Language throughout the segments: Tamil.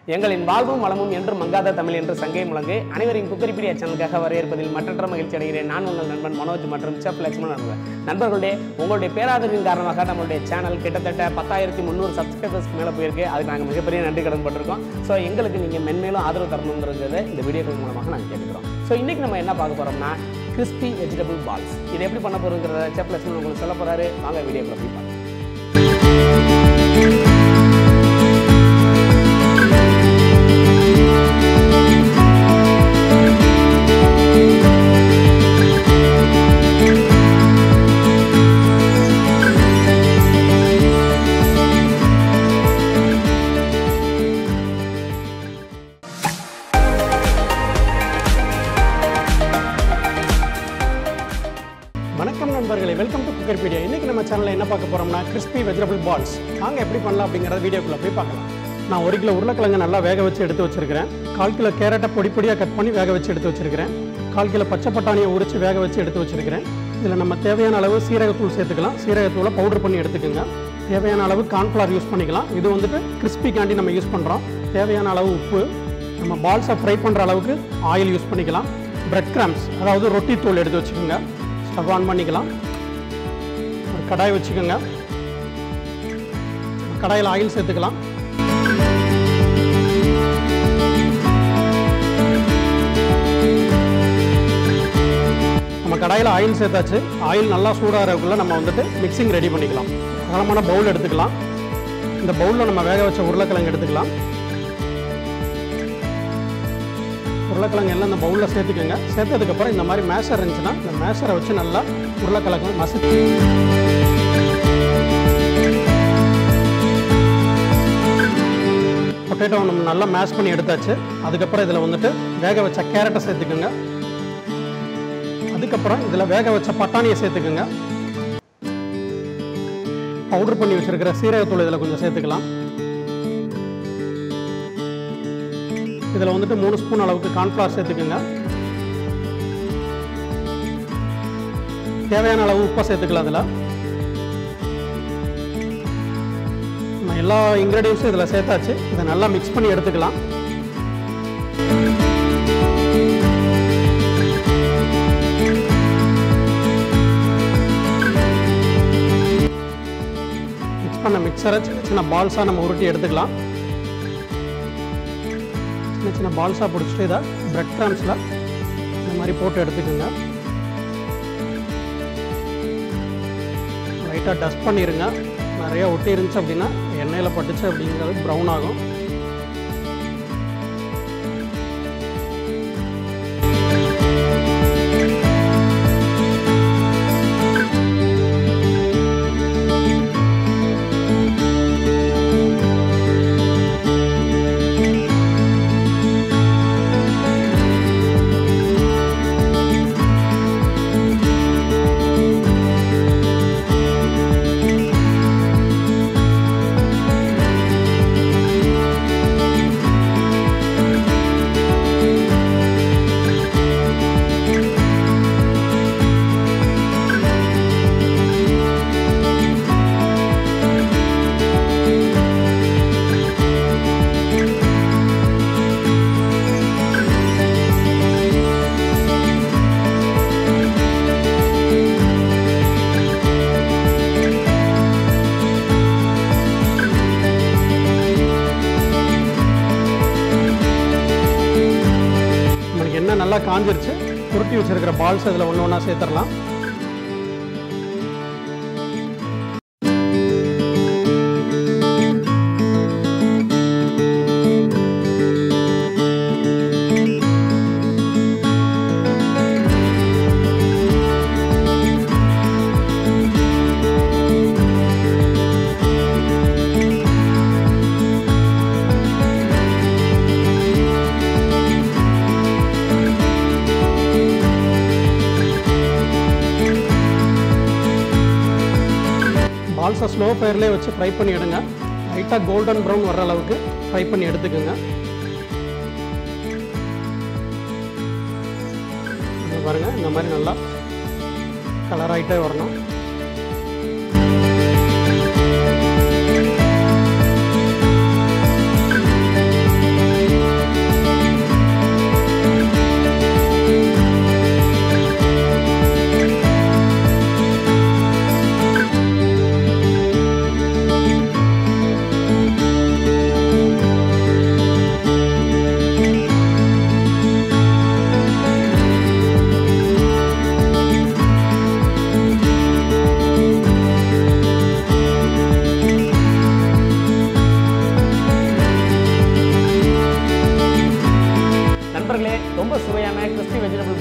எங்களின் வாழ்வும் வளமும் என்றும் மங்காத தமிழ் என்று சங்கை முழங்கு அனைவரின் குக்கரிப்பீடியா சேனலுக்காக வரவேற்பதில் மற்றற்ற மகிழ்ச்சி அடைகிறேன் நான் உங்கள் நண்பன் மனோஜ் மற்றும் செப் லட்சுமணன் அவர்கள் நண்பர்களுடைய உங்களுடைய பேராதரின் காரணமாக நம்மளுடைய சேனல் கிட்டத்தட்ட பத்தாயிரத்தி முந்நூறு சப்ஸ்கிரைபர்ஸ்க்கு மேலே போயிருக்கு அதுக்கு நாங்கள் மிகப்பெரிய நன்றி கடன் பட்டிருக்கோம் ஸோ எங்களுக்கு நீங்கள் மென்மேலும் ஆதரவு தரணுங்கிறத இந்த வீடியோக்கள் மூலமாக நாங்கள் கேட்டுக்கிறோம் ஸோ இன்றைக்கி நம்ம என்ன பார்க்க போகிறோம்னா கிறிஸ்பி வெஜிடபிள் பால்ஸ் இது எப்படி பண்ண போகிறோங்கிறத செப் லட்சுமணன் உங்களுக்கு சொல்ல போகிறாரு வாங்க வீடியோக்குள்ள போய் பார்க்கலாம் வணக்கம் நண்பர்களே வெல்கம் டு குக்கர்பீடியா இன்னைக்கு நம்ம சேனலில் என்ன பார்க்க போறோம்னா கிறிஸ்பி வெஜிடபிள் பால்ஸ் வாங்க எப்படி பண்ணலாம் அப்படிங்கிறத வீடியோக்குள்ள போய் பார்க்கலாம் நான் ஒரு கிலோ உருளைக்கிழங்கு நல்லா வேக வச்சு எடுத்து வச்சிருக்கிறேன் கால் கிலோ கேரட்டை பொடி பொடியாக கட் பண்ணி வேக வச்சு எடுத்து வச்சிருக்கிறேன் கால் கிலோ பச்சை பட்டாணியை உரிச்சு வேக வச்சு எடுத்து வச்சிருக்கிறேன் இதில் நம்ம தேவையான அளவு சீரகத்தூள் சேர்த்துக்கலாம் சீரகத்தூளை பவுடர் பண்ணி எடுத்துக்கோங்க தேவையான அளவு கார்ன்ஃப்ளவர் யூஸ் பண்ணிக்கலாம் இது வந்துட்டு கிறிஸ்பிக்காண்டி நம்ம யூஸ் பண்ணுறோம் தேவையான அளவு உப்பு நம்ம பால்ஸை ஃப்ரை பண்ணுற அளவுக்கு ஆயில் யூஸ் பண்ணிக்கலாம் பிரெட் கிராம்ஸ் அதாவது ரொட்டி தூள் எடுத்து வச்சுக்கோங்க ஸ்டவ் ஆன் பண்ணிக்கலாம் ஒரு கடாய் வச்சுக்கோங்க கடாயில் ஆயில் சேர்த்துக்கலாம் நம்ம கடாயில் ஆயில் சேர்த்தாச்சு ஆயில் நல்லா சூடாகிறதுக்குள்ள நம்ம வந்துட்டு மிக்சிங் ரெடி பண்ணிக்கலாம் அகலமான பவுல் எடுத்துக்கலாம் இந்த பவுலில் நம்ம வேக வச்ச உருளைக்கிழங்கு எடுத்துக்கலாம் உருளைக்கிழங்கு எல்லாம் இந்த பவுலில் சேர்த்துக்கோங்க சேர்த்ததுக்கப்புறம் இந்த மாதிரி மேஷர் இருந்துச்சுன்னா இந்த மேஷரை வச்சு நல்லா உருளைக்கிழங்கு மசிச்சு பொட்டேட்டோ நம்ம நல்லா மேஷ் பண்ணி எடுத்தாச்சு அதுக்கப்புறம் இதில் வந்துட்டு வேக வச்ச கேரட்டை சேர்த்துக்கோங்க அதுக்கப்புறம் இதில் வேக வச்ச பட்டாணியை சேர்த்துக்கோங்க பவுடர் பண்ணி வச்சிருக்கிற சீரகத்தூள் இதில் கொஞ்சம் சேர்த்துக்கலாம் இதில் வந்துட்டு மூணு ஸ்பூன் அளவுக்கு கார்ன்ஃப்ளவர் சேர்த்துக்கோங்க தேவையான அளவு உப்பை சேர்த்துக்கலாம் அதில் நம்ம எல்லா இன்க்ரீடியன்ஸும் இதில் சேர்த்தாச்சு இதை நல்லா மிக்ஸ் பண்ணி எடுத்துக்கலாம் மிக்ஸ் பண்ண மிக்சரை சின்ன சின்ன பால்ஸாக நம்ம உருட்டி எடுத்துக்கலாம் சின்ன சின்ன பால்ஸாக பிடிச்சிட்டு இதை பிரெட் கிராம்ஸில் இந்த மாதிரி போட்டு எடுத்துக்கோங்க லைட்டாக டஸ்ட் பண்ணிடுங்க நிறைய ஒட்டி இருந்துச்சு அப்படின்னா எண்ணெயில் பட்டுச்சு அப்படிங்கிறது ப்ரௌன் ஆகும் நம்மளுக்கு எண்ணெய் நல்லா காஞ்சிருச்சு உருட்டி வச்சிருக்கிற பால்ஸ் அதில் ஒன்று ஒன்றா சேர்த்துடலாம் பால்ஸை ஸ்லோ ஃபயர்லேயே வச்சு ஃப்ரை பண்ணி எடுங்க லைட்டாக கோல்டன் ப்ரௌன் வர்ற அளவுக்கு ஃப்ரை பண்ணி எடுத்துக்கோங்க இங்க பாருங்க இந்த மாதிரி நல்லா கலர் ஆகிட்டே வரணும்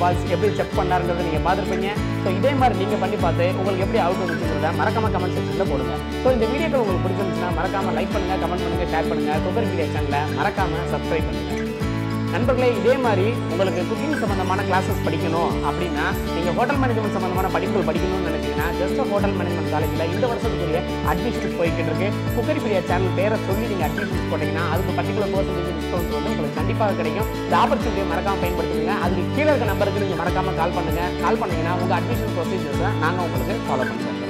பால்ஸ் எப்படி செக் பண்ணாருங்கிறத நீங்கள் பார்த்துருப்பீங்க ஸோ இதே மாதிரி நீங்கள் பண்ணி பார்த்து உங்களுக்கு எப்படி அவுட் வந்துச்சுங்கிறத மறக்காம கமெண்ட் செக்ஷனில் போடுங்க ஸோ இந்த வீடியோக்கள் உங்களுக்கு பிடிச்சிருந்துச்சுன்னா மறக்காம லைக் பண்ணுங்க கமெண்ட் பண்ணுங்க ஷேர் பண்ணுங்க குக்கர் மீடியா சேனலை மறக்காம சப்ஸ்கிரைப் பண்ணுங்க நண்பர்களே இதே மாதிரி உங்களுக்கு குக்கிங் சம்பந்தமான கிளாஸஸ் படிக்கணும் அப்படின்னா நீங்கள் ஹோட்டல் மேனேஜ்மெண்ட் சம்பந்தமான படிப்புகள் படிக்கணும்னு நினைச்சீங்கன்னா ஜஸ்ட் ஹோட்டல் மேனேஜ்மெண்ட் காலேஜில் இந்த வருஷத்துக்குரிய அட்மிஷன்ஸ் போய்கிட்டு இருக்கு குக்கரி பிரியா சேனல் பேரை சொல்லி நீங்கள் அட்மிஷன்ஸ் போட்டீங்கன்னா அதுக்கு பர்டிகுலர் பர்சன்டேஜ் டிஸ்கவுண்ட் வந்து உங்களுக்கு கண்டிப்பாக கிடைக்கும் இந்த ஆப்பர்ச்சுனிட்டியை மறக்காம பயன்படுத்துங்க அதுக்கு கீழே இருக்க நம்பருக்கு நீங்கள் மறக்காம கால் பண்ணுங்க கால் பண்ணீங்கன்னா உங்கள் அட்மிஷன் ப்ரொசீஜர்ஸை நாங்கள் உங்களுக்கு ஃபாலோ பண்ணுறோம்